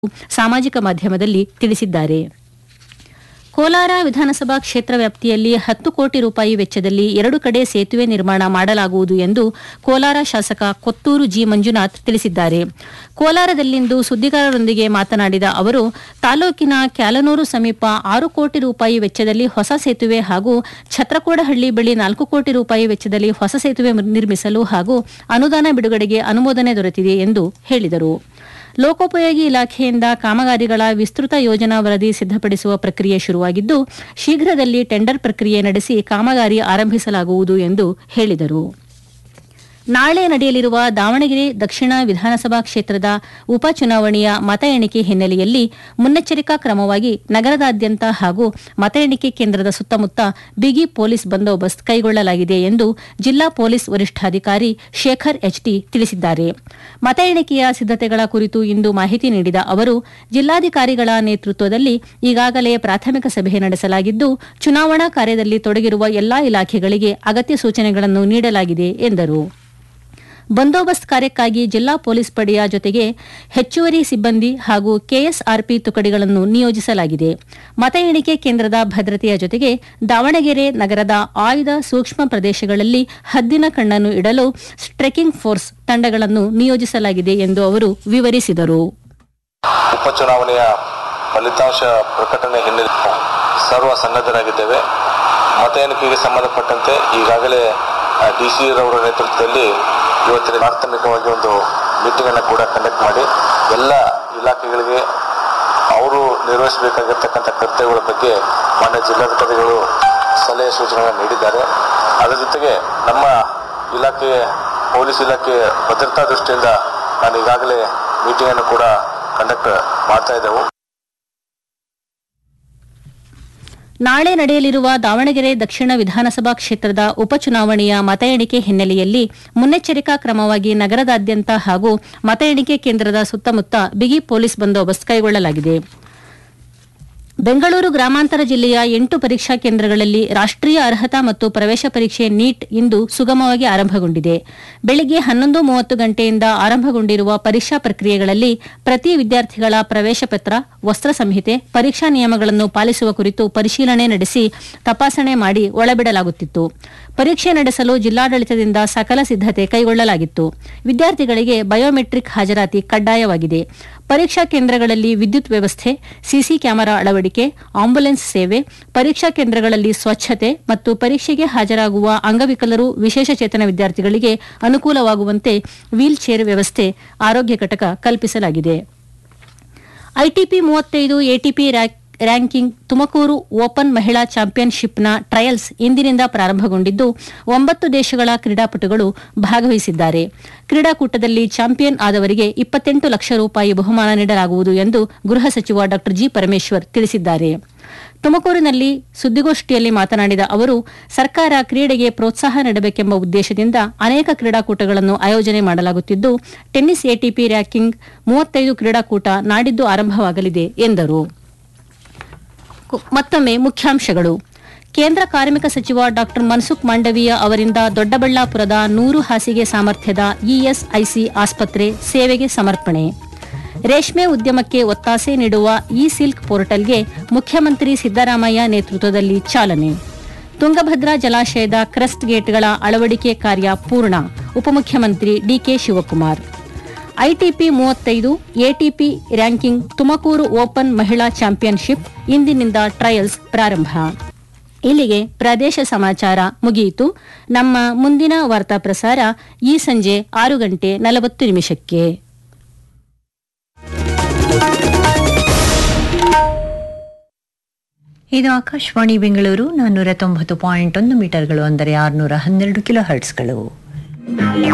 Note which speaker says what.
Speaker 1: ಸಾಮಾಜಿಕ ಮಾಧ್ಯಮದಲ್ಲಿ ತಿಳಿಸಿದ್ದಾರೆ ಕೋಲಾರ ವಿಧಾನಸಭಾ ಕ್ಷೇತ್ರ ವ್ಯಾಪ್ತಿಯಲ್ಲಿ ಹತ್ತು ಕೋಟಿ ರೂಪಾಯಿ ವೆಚ್ಚದಲ್ಲಿ ಎರಡು ಕಡೆ ಸೇತುವೆ ನಿರ್ಮಾಣ ಮಾಡಲಾಗುವುದು ಎಂದು ಕೋಲಾರ ಶಾಸಕ ಕೊತ್ತೂರು ಜಿ ಮಂಜುನಾಥ್ ತಿಳಿಸಿದ್ದಾರೆ ಕೋಲಾರದಲ್ಲಿಂದು ಸುದ್ದಿಗಾರರೊಂದಿಗೆ ಮಾತನಾಡಿದ ಅವರು ತಾಲೂಕಿನ ಕ್ಯಾಲನೂರು ಸಮೀಪ ಆರು ಕೋಟಿ ರೂಪಾಯಿ ವೆಚ್ಚದಲ್ಲಿ ಹೊಸ ಸೇತುವೆ ಹಾಗೂ ಛತ್ರಕೋಡಹಳ್ಳಿ ಬಳಿ ನಾಲ್ಕು ಕೋಟಿ ರೂಪಾಯಿ ವೆಚ್ಚದಲ್ಲಿ ಹೊಸ ಸೇತುವೆ ನಿರ್ಮಿಸಲು ಹಾಗೂ ಅನುದಾನ ಬಿಡುಗಡೆಗೆ ಅನುಮೋದನೆ ದೊರೆತಿದೆ ಎಂದು ಹೇಳಿದರು ಲೋಕೋಪಯೋಗಿ ಇಲಾಖೆಯಿಂದ ಕಾಮಗಾರಿಗಳ ವಿಸ್ತೃತ ಯೋಜನಾ ವರದಿ ಸಿದ್ದಪಡಿಸುವ ಪ್ರಕ್ರಿಯೆ ಶುರುವಾಗಿದ್ದು ಶೀಘ್ರದಲ್ಲಿ ಟೆಂಡರ್ ಪ್ರಕ್ರಿಯೆ ನಡೆಸಿ ಕಾಮಗಾರಿ ಆರಂಭಿಸಲಾಗುವುದು ಎಂದು ಹೇಳಿದರು ನಾಳೆ ನಡೆಯಲಿರುವ ದಾವಣಗೆರೆ ದಕ್ಷಿಣ ವಿಧಾನಸಭಾ ಕ್ಷೇತ್ರದ ಉಪಚುನಾವಣೆಯ ಮತ ಎಣಿಕೆ ಹಿನ್ನೆಲೆಯಲ್ಲಿ ಮುನ್ನೆಚ್ಚರಿಕಾ ಕ್ರಮವಾಗಿ ನಗರದಾದ್ಯಂತ ಹಾಗೂ ಮತ ಎಣಿಕೆ ಕೇಂದ್ರದ ಸುತ್ತಮುತ್ತ ಬಿಗಿ ಪೊಲೀಸ್ ಬಂದೋಬಸ್ತ್ ಕೈಗೊಳ್ಳಲಾಗಿದೆ ಎಂದು ಜಿಲ್ಲಾ ಪೊಲೀಸ್ ವರಿಷ್ಠಾಧಿಕಾರಿ ಶೇಖರ್ ಎಚ್ಟಿ ತಿಳಿಸಿದ್ದಾರೆ ಮತ ಎಣಿಕೆಯ ಸಿದ್ದತೆಗಳ ಕುರಿತು ಇಂದು ಮಾಹಿತಿ ನೀಡಿದ ಅವರು ಜಿಲ್ಲಾಧಿಕಾರಿಗಳ ನೇತೃತ್ವದಲ್ಲಿ ಈಗಾಗಲೇ ಪ್ರಾಥಮಿಕ ಸಭೆ ನಡೆಸಲಾಗಿದ್ದು ಚುನಾವಣಾ ಕಾರ್ಯದಲ್ಲಿ ತೊಡಗಿರುವ ಎಲ್ಲಾ ಇಲಾಖೆಗಳಿಗೆ ಅಗತ್ಯ ಸೂಚನೆಗಳನ್ನು ನೀಡಲಾಗಿದೆ ಎಂದರು ಬಂದೋಬಸ್ತ್ ಕಾರ್ಯಕ್ಕಾಗಿ ಜಿಲ್ಲಾ ಪೊಲೀಸ್ ಪಡೆಯ ಜೊತೆಗೆ ಹೆಚ್ಚುವರಿ ಸಿಬ್ಬಂದಿ ಹಾಗೂ ಕೆಎಸ್ಆರ್ಪಿ ತುಕಡಿಗಳನ್ನು ನಿಯೋಜಿಸಲಾಗಿದೆ ಮತ ಎಣಿಕೆ ಕೇಂದ್ರದ ಭದ್ರತೆಯ ಜೊತೆಗೆ ದಾವಣಗೆರೆ ನಗರದ ಆಯ್ದ ಸೂಕ್ಷ್ಮ ಪ್ರದೇಶಗಳಲ್ಲಿ ಹದ್ದಿನ ಕಣ್ಣನ್ನು ಇಡಲು ಟ್ರೆಕಿಂಗ್ ಫೋರ್ಸ್ ತಂಡಗಳನ್ನು ನಿಯೋಜಿಸಲಾಗಿದೆ ಎಂದು ಅವರು ವಿವರಿಸಿದರು
Speaker 2: ಉಪಚುನಾವಣೆಯ ಫಲಿತಾಂಶ ಪ್ರಕಟಣೆ ಹಿನ್ನೆಲೆ ಸರ್ವ ಸನ್ನದ್ಧರಾಗಿದ್ದೇವೆ ಮತ ಎಣಿಕೆಗೆ ಸಂಬಂಧಪಟ್ಟಂತೆ ಈಗಾಗಲೇ ಡಿ ಸಿ ರವರ ನೇತೃತ್ವದಲ್ಲಿ ಇವತ್ತಿನ ಪ್ರಾಥಮಿಕವಾಗಿ ಒಂದು ಮೀಟಿಂಗ್ ಅನ್ನು ಕೂಡ ಕಂಡಕ್ಟ್ ಮಾಡಿ ಎಲ್ಲ ಇಲಾಖೆಗಳಿಗೆ ಅವರು ನಿರ್ವಹಿಸಬೇಕಾಗಿರ್ತಕ್ಕಂಥ ಕರ್ತವ್ಯಗಳ ಬಗ್ಗೆ ಮಾನ್ಯ ಜಿಲ್ಲಾಧಿಕಾರಿಗಳು ಸಲಹೆ ಸೂಚನೆಗಳನ್ನು ನೀಡಿದ್ದಾರೆ ಅದರ ಜೊತೆಗೆ ನಮ್ಮ ಇಲಾಖೆ ಪೊಲೀಸ್ ಇಲಾಖೆ ಭದ್ರತಾ ದೃಷ್ಟಿಯಿಂದ ನಾನು ಈಗಾಗಲೇ ಮೀಟಿಂಗನ್ನು ಕೂಡ ಕಂಡಕ್ಟ್ ಮಾಡ್ತಾ ಇದ್ದೆವು
Speaker 1: ನಾಳೆ ನಡೆಯಲಿರುವ ದಾವಣಗೆರೆ ದಕ್ಷಿಣ ವಿಧಾನಸಭಾ ಕ್ಷೇತ್ರದ ಉಪಚುನಾವಣೆಯ ಮತ ಎಣಿಕೆ ಹಿನ್ನೆಲೆಯಲ್ಲಿ ಮುನ್ನೆಚ್ಚರಿಕಾ ಕ್ರಮವಾಗಿ ನಗರದಾದ್ಯಂತ ಹಾಗೂ ಮತ ಎಣಿಕೆ ಕೇಂದ್ರದ ಸುತ್ತಮುತ್ತ ಬಿಗಿ ಪೊಲೀಸ್ ಬಂದೋಬಸ್ತ್ ಕೈಗೊಳ್ಳಲಾಗಿದೆ ಬೆಂಗಳೂರು ಗ್ರಾಮಾಂತರ ಜಿಲ್ಲೆಯ ಎಂಟು ಪರೀಕ್ಷಾ ಕೇಂದ್ರಗಳಲ್ಲಿ ರಾಷ್ಟೀಯ ಅರ್ಹತಾ ಮತ್ತು ಪ್ರವೇಶ ಪರೀಕ್ಷೆ ನೀಟ್ ಇಂದು ಸುಗಮವಾಗಿ ಆರಂಭಗೊಂಡಿದೆ ಬೆಳಗ್ಗೆ ಹನ್ನೊಂದು ಮೂವತ್ತು ಗಂಟೆಯಿಂದ ಆರಂಭಗೊಂಡಿರುವ ಪರೀಕ್ಷಾ ಪ್ರಕ್ರಿಯೆಗಳಲ್ಲಿ ಪ್ರತಿ ವಿದ್ಯಾರ್ಥಿಗಳ ಪ್ರವೇಶ ಪತ್ರ ವಸ್ತ್ರ ಸಂಹಿತೆ ಪರೀಕ್ಷಾ ನಿಯಮಗಳನ್ನು ಪಾಲಿಸುವ ಕುರಿತು ಪರಿಶೀಲನೆ ನಡೆಸಿ ತಪಾಸಣೆ ಮಾಡಿ ಒಳಬಿಡಲಾಗುತ್ತಿತ್ತು ಪರೀಕ್ಷೆ ನಡೆಸಲು ಜಿಲ್ಲಾಡಳಿತದಿಂದ ಸಕಲ ಸಿದ್ದತೆ ಕೈಗೊಳ್ಳಲಾಗಿತ್ತು ವಿದ್ಯಾರ್ಥಿಗಳಿಗೆ ಬಯೋಮೆಟ್ರಿಕ್ ಹಾಜರಾತಿ ಕಡ್ಡಾಯವಾಗಿದೆ ಪರೀಕ್ಷಾ ಕೇಂದ್ರಗಳಲ್ಲಿ ವಿದ್ಯುತ್ ವ್ಯವಸ್ಥೆ ಸಿಸಿ ಕ್ಯಾಮೆರಾ ಅಳವಡಿಕೆ ಆಂಬ್ಯುಲೆನ್ಸ್ ಸೇವೆ ಪರೀಕ್ಷಾ ಕೇಂದ್ರಗಳಲ್ಲಿ ಸ್ವಚ್ಛತೆ ಮತ್ತು ಪರೀಕ್ಷೆಗೆ ಹಾಜರಾಗುವ ಅಂಗವಿಕಲರು ವಿಶೇಷಚೇತನ ವಿದ್ಯಾರ್ಥಿಗಳಿಗೆ ಅನುಕೂಲವಾಗುವಂತೆ ವೀಲ್ ಚೇರ್ ವ್ಯವಸ್ಥೆ ಆರೋಗ್ಯ ಘಟಕ ಕಲ್ಪಿಸಲಾಗಿದೆ ಐಟಿಪಿ ಮೂವತ್ತೈದು ಎಟಿಪಿ ರ್ಯಾಂಕಿಂಗ್ ತುಮಕೂರು ಓಪನ್ ಮಹಿಳಾ ಚಾಂಪಿಯನ್ಶಿಪ್ನ ಟ್ರಯಲ್ಸ್ ಇಂದಿನಿಂದ ಪ್ರಾರಂಭಗೊಂಡಿದ್ದು ಒಂಬತ್ತು ದೇಶಗಳ ಕ್ರೀಡಾಪಟುಗಳು ಭಾಗವಹಿಸಿದ್ದಾರೆ ಕ್ರೀಡಾಕೂಟದಲ್ಲಿ ಚಾಂಪಿಯನ್ ಆದವರಿಗೆ ಇಪ್ಪತ್ತೆಂಟು ಲಕ್ಷ ರೂಪಾಯಿ ಬಹುಮಾನ ನೀಡಲಾಗುವುದು ಎಂದು ಗೃಹ ಸಚಿವ ಡಾ ಜಿ ಪರಮೇಶ್ವರ್ ತಿಳಿಸಿದ್ದಾರೆ ತುಮಕೂರಿನಲ್ಲಿ ಸುದ್ದಿಗೋಷ್ಠಿಯಲ್ಲಿ ಮಾತನಾಡಿದ ಅವರು ಸರ್ಕಾರ ಕ್ರೀಡೆಗೆ ಪ್ರೋತ್ಸಾಹ ನೀಡಬೇಕೆಂಬ ಉದ್ದೇಶದಿಂದ ಅನೇಕ ಕ್ರೀಡಾಕೂಟಗಳನ್ನು ಆಯೋಜನೆ ಮಾಡಲಾಗುತ್ತಿದ್ದು ಟೆನ್ನಿಸ್ ಎಟಿಪಿ ರ್ಯಾಂಕಿಂಗ್ ಮೂವತ್ತೈದು ಕ್ರೀಡಾಕೂಟ ನಾಡಿದ್ದು ಆರಂಭವಾಗಲಿದೆ ಎಂದರು ಮತ್ತೊಮ್ಮೆ ಮುಖ್ಯಾಂಶಗಳು ಕೇಂದ್ರ ಕಾರ್ಮಿಕ ಸಚಿವ ಡಾ ಮನ್ಸುಖ್ ಮಾಂಡವೀಯ ಅವರಿಂದ ದೊಡ್ಡಬಳ್ಳಾಪುರದ ನೂರು ಹಾಸಿಗೆ ಸಾಮರ್ಥ್ಯದ ಇಎಸ್ಐಸಿ ಆಸ್ಪತ್ರೆ ಸೇವೆಗೆ ಸಮರ್ಪಣೆ ರೇಷ್ಮೆ ಉದ್ಯಮಕ್ಕೆ ಒತ್ತಾಸೆ ನೀಡುವ ಇ ಸಿಲ್ಕ್ ಪೋರ್ಟಲ್ಗೆ ಮುಖ್ಯಮಂತ್ರಿ ಸಿದ್ದರಾಮಯ್ಯ ನೇತೃತ್ವದಲ್ಲಿ ಚಾಲನೆ ತುಂಗಭದ್ರಾ ಜಲಾಶಯದ ಕ್ರಸ್ಟ್ ಗೇಟ್ಗಳ ಅಳವಡಿಕೆ ಕಾರ್ಯ ಪೂರ್ಣ ಉಪಮುಖ್ಯಮಂತ್ರಿ ಡಿಕೆ ಶಿವಕುಮಾರ್ ಐಟಿಪಿ ಮೂವತ್ತೈದು ಎಟಿಪಿ ರ್ಯಾಂಕಿಂಗ್ ತುಮಕೂರು ಓಪನ್ ಮಹಿಳಾ ಚಾಂಪಿಯನ್ಶಿಪ್ ಇಂದಿನಿಂದ ಟ್ರಯಲ್ಸ್ ಪ್ರಾರಂಭ ಇಲ್ಲಿಗೆ ಪ್ರದೇಶ ಸಮಾಚಾರ ಮುಗಿಯಿತು ನಮ್ಮ ಮುಂದಿನ ವಾರ್ತಾ ಪ್ರಸಾರ ಈ ಸಂಜೆ ಆರು ಗಂಟೆ ನಲವತ್ತು ನಿಮಿಷಕ್ಕೆ
Speaker 3: ಇದು ಆಕಾಶವಾಣಿ ಬೆಂಗಳೂರು ನಾನ್ನೂರ ತೊಂಬತ್ತು ಪಾಯಿಂಟ್ ಒಂದು ಮೀಟರ್ಗಳು ಅಂದರೆ ಆರುನೂರ ಹನ್ನೆರಡು ಕಿಲೋ ಹರ್ಟ್ಸ್ಗಳು